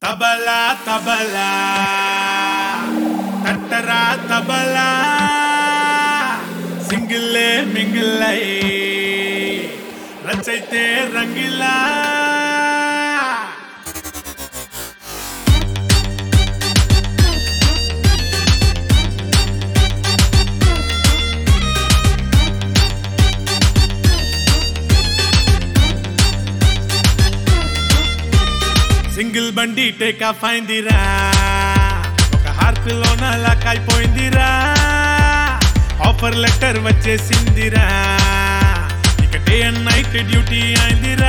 తబలా తబలా తట్టరా తబలా సింగిల్లే మింగిల్లై రచయితే రంగిలా సింగిల్ బండి టేక్ ఆఫ్ అయిందిరా ఒక హార్ట్ లోన లాక్ అయిపోయిందిరా ఆఫర్ లెటర్ వచ్చేసిందిరా ఇక డే అండ్ నైట్ డ్యూటీ అయిందిరా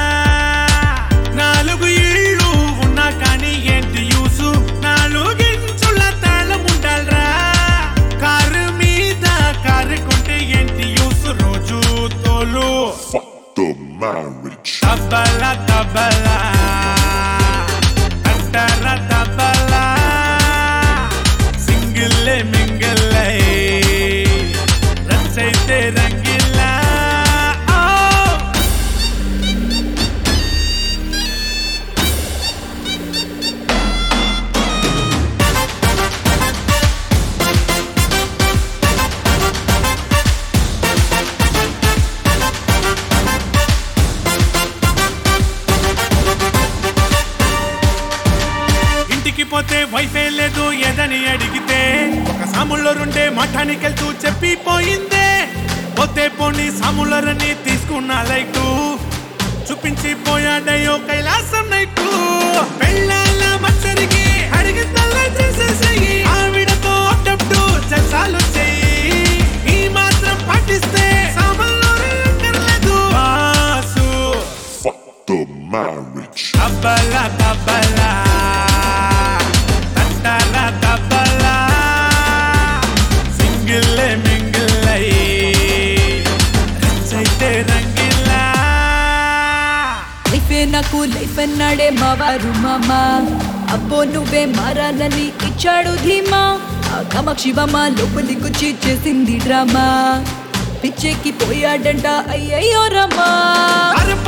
నాలుగు ఇళ్ళు ఉన్నా కానీ ఏంటి యూసు నాలుగించుల తాళం ఉండాలరా కారు మీద కారు కొంటే ఏంటి యూసు రోజు తోలు Fuck the marriage. Tabla tabla అంటార తబలా సింగిల్ మింగిల్ రచయితే రంగిలా ఓ ఇంటికి పోతే వైఫై లేదు ఏదని అడిగితే ఒక సాములరుండే మఠానికెళ్తూ చెప్పిపోయిందే పోతే పోని సాములరని తీసుకున్న లైటు చూపించి పోయాడయ్యో కైలాసం నైటు పెళ్ళాల మచ్చరికి అడిగిందల్లా చేసేసేయి ఆవిడతో అడ్డప్టు చర్చాలు చెయ్యి ఈ మాత్రం పాటిస్తే సామల్లోనే అక్కర్లేదు boss Fuck the marriage. Tabla tabla తంటాల తబలా సింగిల్ మింగిల్ రచయితే రంగిలా లైఫే నాకు లైఫ్ అన్నాడే మావారు మామ అబ్బో నువ్వే మారాలని ఇచ్చాడు ధీమా ఆ కామాక్షి బామ్మ లోపలికొచ్చి చేసింది డ్రామా పిచ్చెక్కి పోయాడంట అయ్యయ్యో రమ్మా అరప